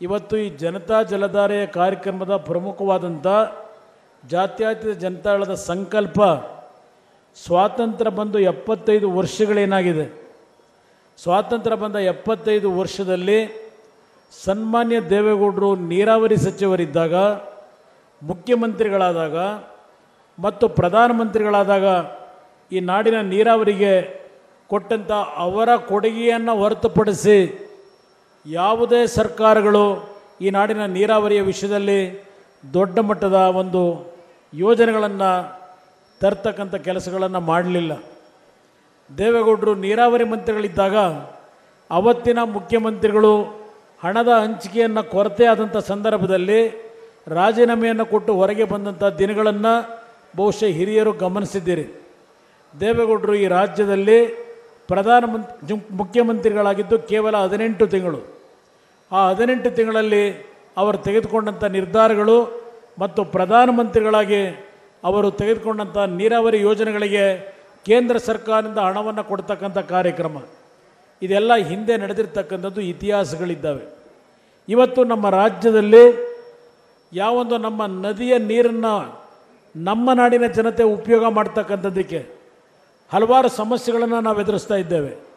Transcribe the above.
ಇವತ್ತು ಈ ಜನತಾ ಜಲಧಾರೆಯ ಕಾರ್ಯಕ್ರಮದ ಪ್ರಮುಖವಾದಂಥ ಜಾತ್ಯತೀತ ಜನತಾದಳದ ಸಂಕಲ್ಪ ಸ್ವಾತಂತ್ರ್ಯ ಬಂದು ಎಪ್ಪತ್ತೈದು ವರ್ಷಗಳೇನಾಗಿದೆ ಸ್ವಾತಂತ್ರ್ಯ ಬಂದ ಎಪ್ಪತ್ತೈದು ವರ್ಷದಲ್ಲಿ ಸನ್ಮಾನ್ಯ ದೇವೇಗೌಡರು ನೀರಾವರಿ ಸಚಿವರಿದ್ದಾಗ ಮುಖ್ಯಮಂತ್ರಿಗಳಾದಾಗ ಮತ್ತು ಪ್ರಧಾನಮಂತ್ರಿಗಳಾದಾಗ ಈ ನಾಡಿನ ನೀರಾವರಿಗೆ ಕೊಟ್ಟಂಥ ಅವರ ಕೊಡುಗೆಯನ್ನು ಹೊರತುಪಡಿಸಿ ಯಾವುದೇ ಸರ್ಕಾರಗಳು ಈ ನಾಡಿನ ನೀರಾವರಿಯ ವಿಷಯದಲ್ಲಿ ದೊಡ್ಡ ಮಟ್ಟದ ಒಂದು ಯೋಜನೆಗಳನ್ನು ತರ್ತಕ್ಕಂಥ ಕೆಲಸಗಳನ್ನು ಮಾಡಲಿಲ್ಲ ದೇವೇಗೌಡರು ನೀರಾವರಿ ಮಂತ್ರಿಗಳಿದ್ದಾಗ ಅವತ್ತಿನ ಮುಖ್ಯಮಂತ್ರಿಗಳು ಹಣದ ಹಂಚಿಕೆಯನ್ನು ಕೊರತೆ ಆದಂಥ ಸಂದರ್ಭದಲ್ಲಿ ರಾಜೀನಾಮೆಯನ್ನು ಕೊಟ್ಟು ಹೊರಗೆ ಬಂದಂಥ ದಿನಗಳನ್ನು ಬಹುಶಃ ಹಿರಿಯರು ಗಮನಿಸಿದ್ದೀರಿ ದೇವೇಗೌಡರು ಈ ರಾಜ್ಯದಲ್ಲಿ ಪ್ರಧಾನಮಂತ್ರಿ ಮುಖ್ಯಮಂತ್ರಿಗಳಾಗಿದ್ದು ಕೇವಲ ಹದಿನೆಂಟು ತಿಂಗಳು ಆ ಹದಿನೆಂಟು ತಿಂಗಳಲ್ಲಿ ಅವರು ತೆಗೆದುಕೊಂಡಂಥ ನಿರ್ಧಾರಗಳು ಮತ್ತು ಪ್ರಧಾನಮಂತ್ರಿಗಳಾಗಿ ಅವರು ತೆಗೆದುಕೊಂಡಂಥ ನೀರಾವರಿ ಯೋಜನೆಗಳಿಗೆ ಕೇಂದ್ರ ಸರ್ಕಾರದಿಂದ ಹಣವನ್ನು ಕೊಡ್ತಕ್ಕಂಥ ಕಾರ್ಯಕ್ರಮ ಇದೆಲ್ಲ ಹಿಂದೆ ನಡೆದಿರ್ತಕ್ಕಂಥದ್ದು ಇತಿಹಾಸಗಳಿದ್ದಾವೆ ಇವತ್ತು ನಮ್ಮ ರಾಜ್ಯದಲ್ಲಿ ಯಾವೊಂದು ನಮ್ಮ ನದಿಯ ನೀರನ್ನು ನಮ್ಮ ನಾಡಿನ ಜನತೆ ಉಪಯೋಗ ಮಾಡ್ತಕ್ಕಂಥದ್ದಕ್ಕೆ ಹಲವಾರು ಸಮಸ್ಯೆಗಳನ್ನು ನಾವು ಎದುರಿಸ್ತಾ ಇದ್ದೇವೆ